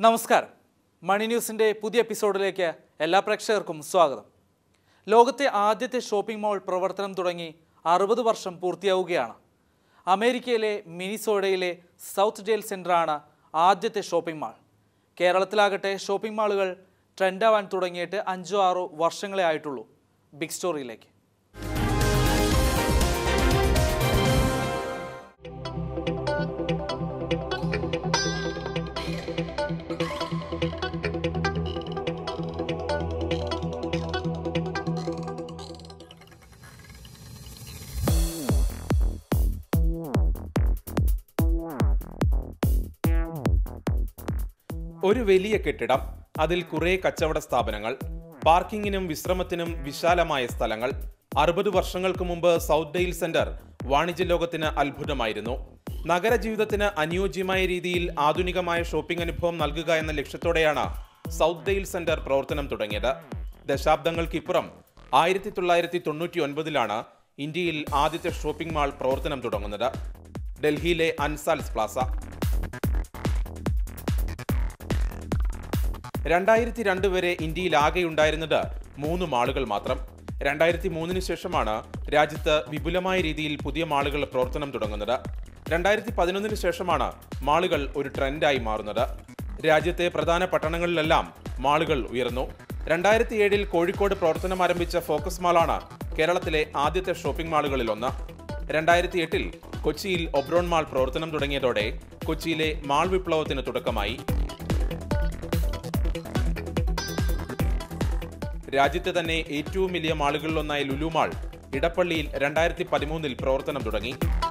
നമസ്കാരം മണി ന്യൂസിൻ്റെ പുതിയ എപ്പിസോഡിലേക്ക് എല്ലാ പ്രേക്ഷകർക്കും സ്വാഗതം ലോകത്തെ ആദ്യത്തെ ഷോപ്പിംഗ് മാൾ പ്രവർത്തനം തുടങ്ങി അറുപത് വർഷം പൂർത്തിയാവുകയാണ് അമേരിക്കയിലെ മിനിസോഡയിലെ സൗത്ത് ജെയിൽ സെൻ്ററാണ് ആദ്യത്തെ ഷോപ്പിംഗ് മാൾ കേരളത്തിലാകട്ടെ ഷോപ്പിംഗ് മാളുകൾ ട്രെൻഡാവാൻ തുടങ്ങിയിട്ട് അഞ്ചോ ആറോ വർഷങ്ങളെ ആയിട്ടുള്ളൂ ബിഗ് സ്റ്റോറിയിലേക്ക് ഒരു വലിയ കെട്ടിടം അതിൽ കുറെ കച്ചവട സ്ഥാപനങ്ങൾ പാർക്കിങ്ങിനും വിശ്രമത്തിനും വിശാലമായ സ്ഥലങ്ങൾ അറുപത് വർഷങ്ങൾക്ക് മുമ്പ് സൗത്ത് ഡെയിൽ സെന്റർ വാണിജ്യ ലോകത്തിന് അത്ഭുതമായിരുന്നു നഗരജീവിതത്തിന് അനുയോജ്യമായ രീതിയിൽ ആധുനികമായ ഷോപ്പിംഗ് അനുഭവം നൽകുക എന്ന ലക്ഷ്യത്തോടെയാണ് സൗത്ത് ഡെയിൽ സെന്റർ പ്രവർത്തനം തുടങ്ങിയത് ദശാബ്ദങ്ങൾക്കിപ്പുറം ആയിരത്തി തൊള്ളായിരത്തി തൊണ്ണൂറ്റി ഒൻപതിലാണ് ഇന്ത്യയിൽ ആദ്യത്തെ ഷോപ്പിംഗ് മാൾ പ്രവർത്തനം തുടങ്ങുന്നത് ഡൽഹിയിലെ അൻസാൽസ് പ്ലാസ രണ്ടായിരത്തി രണ്ട് വരെ ഇന്ത്യയിൽ ആകെ ഉണ്ടായിരുന്നത് മൂന്ന് മാളുകൾ മാത്രം രണ്ടായിരത്തി മൂന്നിന് ശേഷമാണ് രാജ്യത്ത് വിപുലമായ രീതിയിൽ പുതിയ മാളുകൾ പ്രവർത്തനം തുടങ്ങുന്നത് രണ്ടായിരത്തി പതിനൊന്നിന് ശേഷമാണ് മാളുകൾ ഒരു ട്രെൻഡായി മാറുന്നത് രാജ്യത്തെ പ്രധാന പട്ടണങ്ങളിലെല്ലാം മാളുകൾ ഉയർന്നു രണ്ടായിരത്തി ഏഴിൽ കോഴിക്കോട് പ്രവർത്തനം ആരംഭിച്ച ഫോക്കസ് മാളാണ് കേരളത്തിലെ ആദ്യത്തെ ഷോപ്പിംഗ് മാളുകളിൽ ഒന്ന് രണ്ടായിരത്തി എട്ടിൽ കൊച്ചിയിൽ ഒബ്രോൺ മാൾ പ്രവർത്തനം തുടങ്ങിയതോടെ കൊച്ചിയിലെ മാൾ വിപ്ലവത്തിന് തുടക്കമായി രാജ്യത്തെ തന്നെ ഏറ്റവും വലിയ മാളുകളിലൊന്നായ ലുലു മാൾ ഇടപ്പള്ളിയിൽ രണ്ടായിരത്തി പതിമൂന്നിൽ പ്രവർത്തനം തുടങ്ങി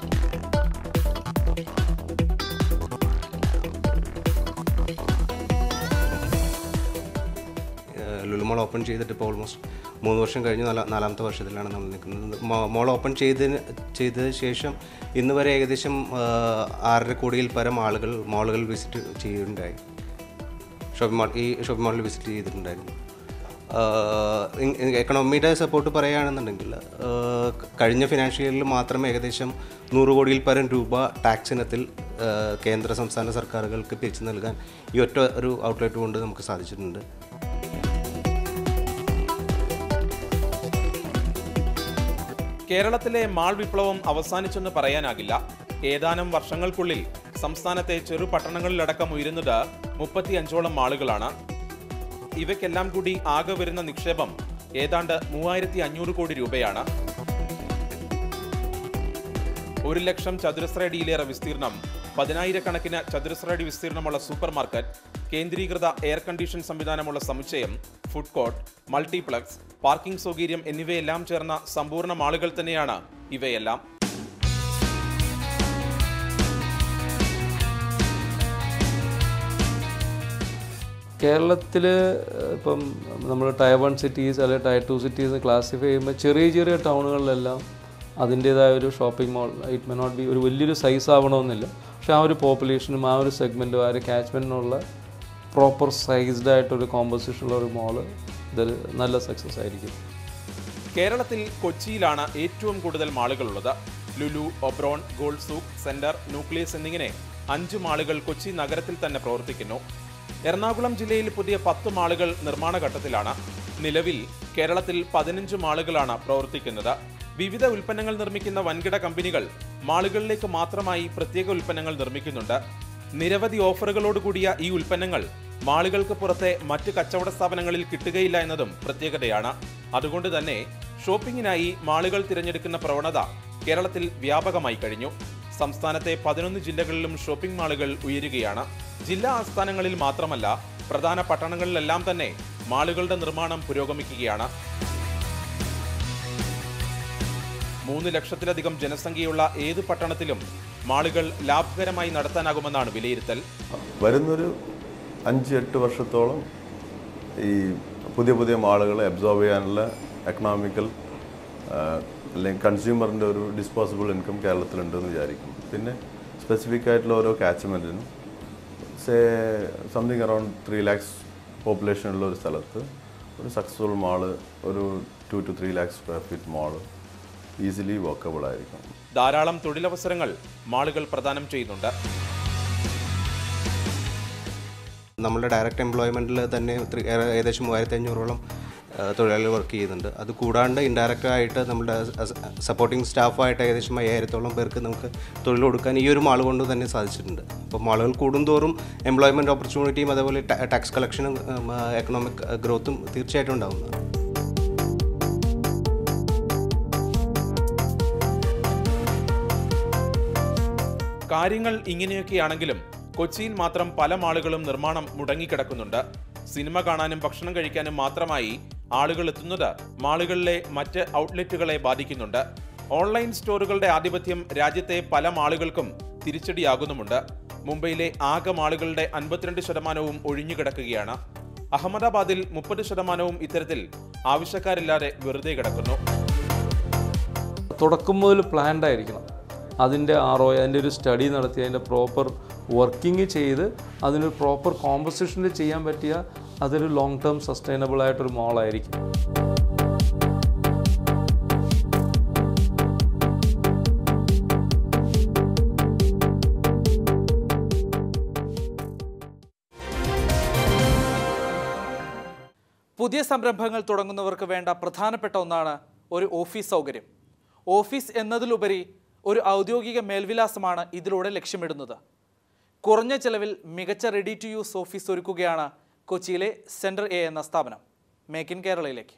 ലുലു മോൾ ഓപ്പൺ ചെയ്തിട്ട് ഇപ്പോൾ ഓൾമോസ്റ്റ് മൂന്ന് വർഷം കഴിഞ്ഞ് നാലാ നാലാമത്തെ വർഷത്തിലാണ് നമ്മൾ നിൽക്കുന്നത് മോ- മോൾ ഓപ്പൺ ചെയ്തതിന് ചെയ്തതിന് ശേഷം ഇന്ന് വരെ ഏകദേശം ആ, ആറര കോടിയിൽ പരം ആളുകൾ മാളുകൾ വിസിറ്റ് ചെയ്യുന്നുണ്ടായി ഷോപ്പിംഗ് മാൾ ഈ ഷോപ്പിംഗ് മാളിൽ വിസിറ്റ് ചെയ്തിട്ടുണ്ടായിരുന്നു എക്കണോമിയുടെ സപ്പോർട്ട് പറയുകയാണെന്നുണ്ടെങ്കിൽ ആ, കഴിഞ്ഞ ഫിനാൻഷ്യൽ ഇയറിൽ മാത്രം ഏകദേശം നൂറ് കോടിയിൽ പരം രൂപ ടാക്സ് ഇനത്തിൽ ആ, കേന്ദ്ര സംസ്ഥാന സർക്കാരുകൾക്ക് പിരിച്ചു നൽകാൻ ഈ ഒറ്റ ഒരു ഔട്ട്ലെറ്റ് കൊണ്ട് നമുക്ക് സാധിച്ചിട്ടുണ്ട് കേരളത്തിലെ മാൾ വിപ്ലവം അവസാനിച്ചെന്ന് പറയാനാകില്ല ഏതാനും വർഷങ്ങൾക്കുള്ളിൽ സംസ്ഥാനത്തെ ചെറു പട്ടണങ്ങളിലടക്കം ഉയരുന്നത് മുപ്പത്തിയഞ്ചോളം മാളുകളാണ് ഇവയ്ക്കെല്ലാം കൂടി ആകെ വരുന്ന നിക്ഷേപം ഏതാണ്ട് മൂവായിരത്തി അഞ്ഞൂറ് കോടി രൂപയാണ് ഒരു ലക്ഷം ചതുരശ്ര അടിയിലേറെ വിസ്തീർണം പതിനായിരക്കണക്കിന് ചതുരശ്ര അടി വിസ്തീർണമുള്ള സൂപ്പർ മാർക്കറ്റ് കേന്ദ്രീകൃത എയർ കണ്ടീഷൻ സംവിധാനമുള്ള സമുച്ചയം ഫുഡ് കോർട്ട് മൾട്ടിപ്ലക്സ് പാർക്കിംഗ് സൗകര്യം എന്നിവയെല്ലാം ചേർന്ന സമ്പൂർണ്ണ മാളുകൾ തന്നെയാണ് ഇവയെല്ലാം കേരളത്തിൽ ഇപ്പം നമ്മൾ ടയർ വൺ സിറ്റീസ് അല്ലെങ്കിൽ ടയർ ടു സിറ്റീസ് ക്ലാസിഫൈ ചെയ്യുമ്പോൾ ചെറിയ ചെറിയ ടൗണുകളിലെല്ലാം അതിൻ്റേതായ ഒരു shopping mall it may not be ഒരു വലിയൊരു സൈസ് ആവണമെന്നില്ല പക്ഷേ ആ ഒരു പോപ്പുലേഷനും ആ ഒരു സെഗ്മെൻറ്റും ആ ഒരു ക്യാച്ച്മെൻറ്റിനുള്ള പ്രോപ്പർ സൈസ്ഡ് ആയിട്ടൊരു കോമ്പോസിഷനുള്ള ഒരു മാള് ഇതൊരു നല്ല സക്സസ് ആയിരിക്കും കേരളത്തിൽ കൊച്ചിയിലാണ് ഏറ്റവും കൂടുതൽ മാളുകളുള്ളത് Lulu Oberon gold souk centre nucleus എന്നിങ്ങനെ അഞ്ച് മാളുകൾ കൊച്ചി നഗരത്തിൽ തന്നെ പ്രവർത്തിക്കുന്നു എറണാകുളം ജില്ലയിൽ പുതിയ പത്ത് മാളുകൾ നിർമ്മാണ ഘട്ടത്തിലാണ് നിലവിൽ കേരളത്തിൽ പതിനഞ്ച് മാളുകളാണ് പ്രവർത്തിക്കുന്നത് വിവിധ ഉൽപ്പന്നങ്ങൾ നിർമ്മിക്കുന്ന വൻകിട കമ്പനികൾ മാളുകളിലേക്ക് മാത്രമായി പ്രത്യേക ഉൽപ്പന്നങ്ങൾ നിർമ്മിക്കുന്നുണ്ട് നിരവധി ഓഫറുകളോടുകൂടിയ ഈ ഉൽപ്പന്നങ്ങൾ മാളുകൾക്ക് പുറത്തെ മറ്റ് കച്ചവട സ്ഥാപനങ്ങളിൽ കിട്ടുകയില്ല എന്നതും പ്രത്യേകതയാണ് അതുകൊണ്ട് തന്നെ ഷോപ്പിംഗിനായി മാളുകൾ തിരഞ്ഞെടുക്കുന്ന പ്രവണത കേരളത്തിൽ വ്യാപകമായി കഴിഞ്ഞു സംസ്ഥാനത്തെ പതിനൊന്ന് ജില്ലകളിലും ഷോപ്പിംഗ് മാളുകൾ ഉയരുകയാണ് ജില്ലാ ആസ്ഥാനങ്ങളിൽ മാത്രമല്ല പ്രധാന പട്ടണങ്ങളിലെല്ലാം തന്നെ മാളുകളുടെ നിർമ്മാണം പുരോഗമിക്കുകയാണ് മൂന്ന് ലക്ഷത്തിലധികം ജനസംഖ്യയുള്ള ഏത് പട്ടണത്തിലും മാളുകൾ ലാഭകരമായി നടത്താനാകുമെന്നാണ് വിലയിരുത്തൽ വരുന്നൊരു അഞ്ച് എട്ട് വർഷത്തോളം ഈ പുതിയ പുതിയ മാളുകളെ അബ്സോർബ് ചെയ്യാനുള്ള എക്കണോമിക്കൽ അല്ലെങ്കിൽ കൺസ്യൂമറിൻ്റെ ഒരു ഡിസ്പോസിബിൾ ഇൻകം കേരളത്തിലുണ്ടെന്ന് വിചാരിക്കും പിന്നെ സ്പെസിഫിക് ആയിട്ടുള്ള ഓരോ കാച്ച്മെൻറ്റിനും say something around three lakhs പോപ്പുലേഷനുള്ള ഒരു സ്ഥലത്ത് ഒരു സക്സസ്ഫുൾ മാള് ഒരു two two three lakhs square feet mall easily workable ആയിരിക്കും ധാരാളം തൊഴിലവസരങ്ങൾ മാളുകൾ പ്രദാനം ചെയ്യുന്നുണ്ട് നമ്മുടെ ഡയറക്റ്റ് എംപ്ലോയ്മെൻറ്റിൽ തന്നെ ത്രി- ഏറെ- ഏകദേശം മൂവായിരത്തി അഞ്ഞൂറോളം തൊഴിലാളികൾ വർക്ക് ചെയ്യുന്നുണ്ട് അത് കൂടാണ്ട് ഇൻഡയറക്റ്റ് ആയിട്ട് നമ്മുടെ സപ്പോർട്ടിംഗ് സ്റ്റാഫായിട്ട് ഏകദേശം അയ്യായിരത്തോളം പേർക്ക് നമുക്ക് തൊഴിൽ കൊടുക്കാൻ ഈ ഒരു മാൾ കൊണ്ട് തന്നെ സാധിച്ചിട്ടുണ്ട് അപ്പോൾ മാളുകൾ കൂടുന്തോറും എംപ്ലോയ്മെൻറ്റ് ഓപ്പർച്യൂണിറ്റിയും അതേപോലെ ടാക്സ് കളക്ഷനും എക്കണോമിക് ഗ്രോത്തും തീർച്ചയായിട്ടും ഉണ്ടാകുന്നതാണ് കാര്യങ്ങൾ ഇങ്ങനെയൊക്കെയാണെങ്കിലും കൊച്ചിയിൽ മാത്രം പല മാളുകളും നിർമ്മാണം മുടങ്ങിക്കിടക്കുന്നുണ്ട് സിനിമ കാണാനും ഭക്ഷണം കഴിക്കാനും മാത്രമായി ആളുകൾ എത്തുന്നത് മാളുകളിലെ മറ്റ് ഔട്ട്ലെറ്റുകളെ ബാധിക്കുന്നുണ്ട് ഓൺലൈൻ സ്റ്റോറുകളുടെ ആധിപത്യം രാജ്യത്തെ പല മാളുകൾക്കും തിരിച്ചടിയാകുന്നുമുണ്ട് മുംബൈയിലെ ആകെ മാളുകളുടെ അൻപത്തിരണ്ട് ശതമാനവും ഒഴിഞ്ഞുകിടക്കുകയാണ് അഹമ്മദാബാദിൽ മുപ്പത് ശതമാനവും ഇത്തരത്തിൽ ആവശ്യക്കാരില്ലാതെ വെറുതെ കിടക്കുന്നു തുടക്കം മുതൽ പ്ലാൻഡ് ആയിരിക്കണം അതിൻ്റെ ആർ ഒ അതിൻ്റെ ഒരു സ്റ്റഡി നടത്തി അതിൻ്റെ പ്രോപ്പർ വർക്കിംഗ് ചെയ്ത് അതിനൊരു പ്രോപ്പർ കോമ്പസിഷനിൽ ചെയ്യാൻ പറ്റിയ അതൊരു ലോങ് ടേം സസ്റ്റൈനബിൾ ആയിട്ടൊരു മോളായിരിക്കും പുതിയ സംരംഭങ്ങൾ തുടങ്ങുന്നവർക്ക് വേണ്ട പ്രധാനപ്പെട്ട ഒന്നാണ് ഒരു ഓഫീസ് സൗകര്യം ഓഫീസ് എന്നതിലുപരി ഒരു ഔദ്യോഗിക മേൽവിലാസമാണ് ഇതിലൂടെ ലക്ഷ്യമിടുന്നത് കുറഞ്ഞ ചെലവിൽ മികച്ച റെഡി ടു യൂസ് ഓഫീസ് ഒരുക്കുകയാണ് കൊച്ചിയിലെ സെൻറ്റർ എ എന്ന സ്ഥാപനം മേക്ക് ഇൻ കേരളയിലേക്ക്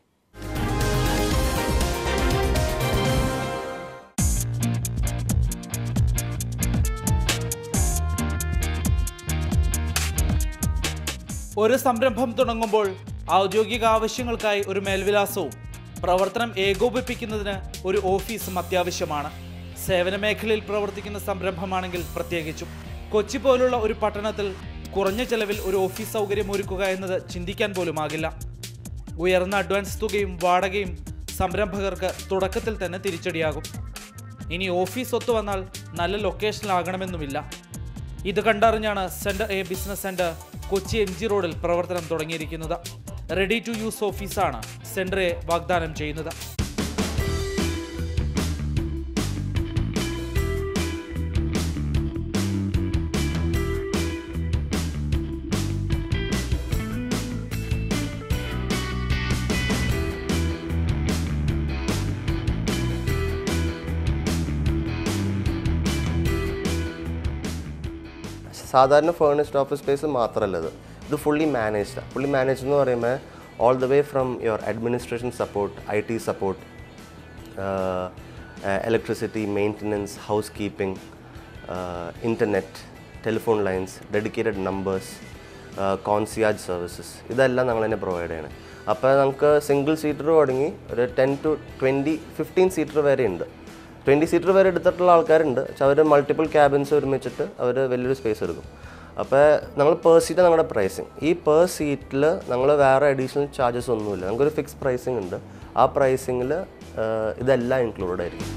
ഒരു സംരംഭം തുടങ്ങുമ്പോൾ ഔദ്യോഗിക ആവശ്യങ്ങൾക്കായി ഒരു മേൽവിലാസവും പ്രവർത്തനം ഏകോപിപ്പിക്കുന്നതിന് ഒരു ഓഫീസും അത്യാവശ്യമാണ് സേവന മേഖലയിൽ പ്രവർത്തിക്കുന്ന സംരംഭമാണെങ്കിൽ പ്രത്യേകിച്ചും കൊച്ചി പോലുള്ള ഒരു പട്ടണത്തിൽ കുറഞ്ഞ ചെലവിൽ ഒരു ഓഫീസ് സൗകര്യം ഒരുക്കുക എന്നത് ചിന്തിക്കാൻ പോലുമാകില്ല ഉയർന്ന അഡ്വാൻസ് തുകയും വാടകയും സംരംഭകർക്ക് തുടക്കത്തിൽ തന്നെ തിരിച്ചടിയാകും ഇനി ഓഫീസ് ഒത്തു വന്നാൽ നല്ല ലൊക്കേഷനിലാകണമെന്നുമില്ല ഇത് കണ്ടറിഞ്ഞാണ് centre A business centre Kochi M G റോഡിൽ പ്രവർത്തനം തുടങ്ങിയിരിക്കുന്നത് റെഡി ടു യൂസ് ഓഫീസാണ് സെന്റർ എ വാഗ്ദാനം ചെയ്യുന്നത് സാധാരണ ഫേർണിഷ്ഡ് ഓഫീസ് സ്പേസ് മാത്രമല്ല ഇത് ഇത് ഫുള്ളി മാനേജ്ഡ് ഫുള്ളി മാനേജ് എന്ന് പറയുമ്പോൾ all the way from your administration support I T support electricity maintenance house keeping internet telephone lines dedicated numbers concierge services ഇതെല്ലാം ഞങ്ങൾ തന്നെ പ്രൊവൈഡ് ചെയ്യണം അപ്പോൾ നമുക്ക് സിംഗിൾ സീറ്റർ തുടങ്ങി ഒരു ten to twenty fifteen seater വരെ ഉണ്ട് ട്വൻറ്റി സീറ്റർ വരെ എടുത്തിട്ടുള്ള ആൾക്കാരുണ്ട് പക്ഷെ അവർ മൾട്ടിപ്പിൾ ക്യാബിൻസ് ഒരുമിച്ചിട്ട് അവർ വലിയൊരു സ്പേസ് എടുക്കും അപ്പോൾ നമ്മൾ പെർ സീറ്റ് ഞങ്ങളുടെ പ്രൈസിങ് ഈ പെർ സീറ്റിൽ നമ്മൾ വേറെ അഡീഷണൽ ചാർജസ് ഒന്നുമില്ല നമുക്കൊരു ഫിക്സ് പ്രൈസിങ് ഉണ്ട് ആ പ്രൈസിങ്ങിൽ ഇതെല്ലാം ഇൻക്ലൂഡഡ് ആയിരിക്കും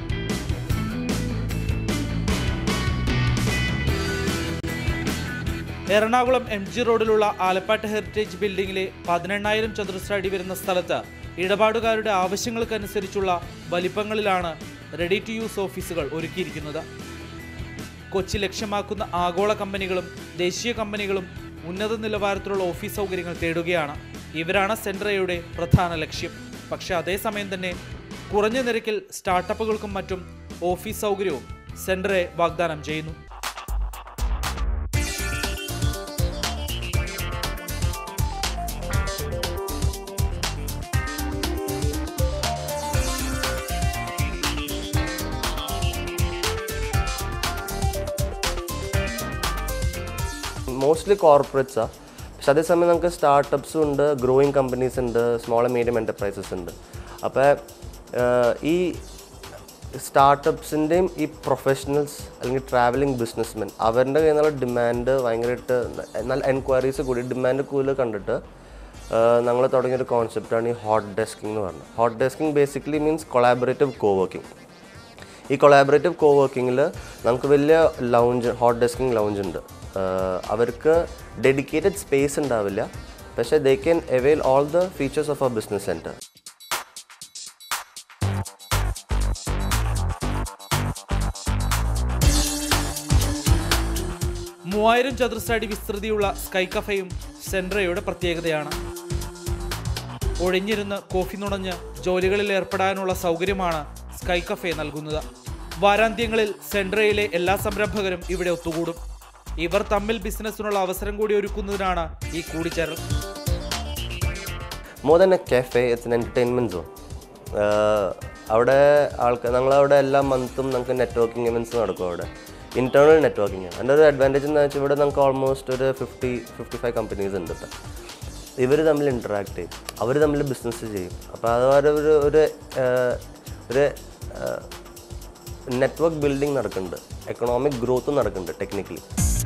എറണാകുളം എം ജി റോഡിലുള്ള ആലപ്പാട്ട് ഹെറിറ്റേജ് ബിൽഡിംഗിലെ പതിനെണ്ണായിരം ചതുരശ്ര അടി വരുന്ന സ്ഥലത്ത് ഇടപാടുകാരുടെ ആവശ്യങ്ങൾക്കനുസരിച്ചുള്ള വലിപ്പങ്ങളിലാണ് റെഡി ടു യൂസ് ഓഫീസുകൾ ഒരുക്കിയിരിക്കുന്നത് കൊച്ചി ലക്ഷ്യമാക്കുന്ന ആഗോള കമ്പനികളും ദേശീയ കമ്പനികളും ഉന്നത നിലവാരത്തിലുള്ള ഓഫീസ് സൗകര്യങ്ങൾ തേടുകയാണ് ഇവരാണ് സെൻട്രയുടെ പ്രധാന ലക്ഷ്യം പക്ഷേ അതേസമയം തന്നെ കുറഞ്ഞ നിരക്കിൽ സ്റ്റാർട്ടപ്പുകൾക്കും മറ്റും ഓഫീസ് സൗകര്യവും സെൻട്രയെ വാഗ്ദാനം ചെയ്യുന്നു മോസ്റ്റ്ലി കോർപ്പറേറ്റ്സാണ് പക്ഷെ അതേസമയം നമുക്ക് സ്റ്റാർട്ടപ്സും ഉണ്ട് ഗ്രോയിങ് കമ്പനീസ് ഉണ്ട് സ്മോൾ ആൻഡ് മീഡിയം എൻ്റർപ്രൈസസ് ഉണ്ട് അപ്പോൾ ഈ സ്റ്റാർട്ടപ്സിൻ്റെയും ഈ പ്രൊഫഷണൽസ് അല്ലെങ്കിൽ ട്രാവലിംഗ് ബിസിനസ്മെൻ അവരുടെ കയ്യിൽ നിന്നുള്ള ഡിമാൻഡ് ഭയങ്കരമായിട്ട് നല്ല എൻക്വയറീസ് കൂടി ഡിമാൻഡ് കൂടുതൽ കണ്ടിട്ട് ഞങ്ങൾ തുടങ്ങിയൊരു കോൺസെപ്റ്റാണ് ഈ ഹോട്ട് ഡെസ്കിംഗ് എന്ന് പറഞ്ഞത് hot desking basically means collaborative co working ഈ കൊളാബറേറ്റീവ് കോ വർക്കിങ്ങിൽ നമുക്ക് വലിയ ലൗഞ്ച് ഹോട്ട് ഡെസ്കിംഗ് ലൗഞ്ച് ഉണ്ട് ആഹ് അവർക്ക് ഡെഡിക്കേറ്റഡ് സ്പേസ് ഉണ്ടാവില്ല പക്ഷേ they can avail all the features of a business centre മൂവായിരം ചതുരശ്ര അടി വിസ്തൃതിയുള്ള സ്കൈ കഫയും സെൻട്രയുടെ പ്രത്യേകതയാണ് ഒഴിഞ്ഞിരുന്ന് കോഫി നുണഞ്ഞ് ജോലികളിൽ ഏർപ്പെടാനുള്ള സൗകര്യമാണ് സ്കൈ കഫേ നൽകുന്നത് വാരാന്ത്യങ്ങളിൽ സെൻട്രയിലെ എല്ലാ സംരംഭകരും ഇവിടെ ഒത്തുകൂടും ഇവർ തമ്മിൽ ബിസിനസ്സിനുള്ള അവസരം കൂടി ഒരുക്കുന്നതിനാണ് ഈ കൂടിച്ചേരൽ more than a cafe it's an entertainment zone അവിടെ ആൾക്കാർ ഞങ്ങളവിടെ എല്ലാ മന്തും നമുക്ക് നെറ്റ്വർക്കിംഗ് ഇവൻറ്റ്സ് നടക്കും അവിടെ ഇൻറ്റേർണൽ നെറ്റ്വർക്കിംഗ് അതിൻ്റെ ഒരു അഡ്വാൻറ്റേജ് എന്ന് വെച്ചാൽ ഇവിടെ നമുക്ക് ഓൾമോസ്റ്റ് ഒരു ഫിഫ്റ്റി ഫിഫ്റ്റി ഫൈവ് കമ്പനീസ് ഉണ്ട് ഇപ്പം ഇവർ തമ്മിൽ ഇൻറ്ററാക്ട് ചെയ്യും അവർ തമ്മിൽ ബിസിനസ് ചെയ്യും അപ്പോൾ അതുപോലെ ഒരു ഒരു ആഹ്, ഒരു നെറ്റ്വർക്ക് ബിൽഡിംഗ് നടക്കുന്നുണ്ട് എക്കണോമിക് ഗ്രോത്തും നടക്കുന്നുണ്ട് ടെക്നിക്കലി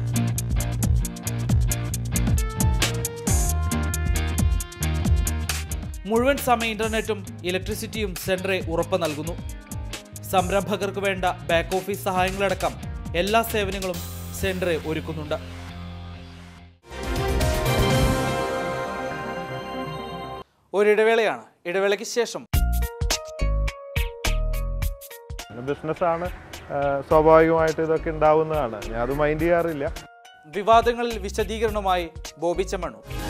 മുഴുവൻ സമയ ഇന്റർനെറ്റും ഇലക്ട്രിസിറ്റിയും സെൻട്രെ ഉറപ്പ് നൽകുന്നു സംരംഭകർക്ക് വേണ്ട ബാക്ക് ഓഫീസ് സഹായങ്ങളടക്കം എല്ലാ സേവനങ്ങളും സെൻട്രെ ഒരുക്കുന്നുണ്ട് ഒരിടവേളയാണ് ഇടവേളയ്ക്ക് ശേഷം ബിസിനസ്സാണ് സ്വാഭാവികമായിട്ട് ഇതൊക്കെ ഉണ്ടാവുന്നതാണ് ഞാൻ അത് മൈൻഡ് ചെയ്യാറില്ല വിവാദങ്ങളിൽ വിശദീകരണവുമായി ബോബി ചെമ്മണ്ണൂർ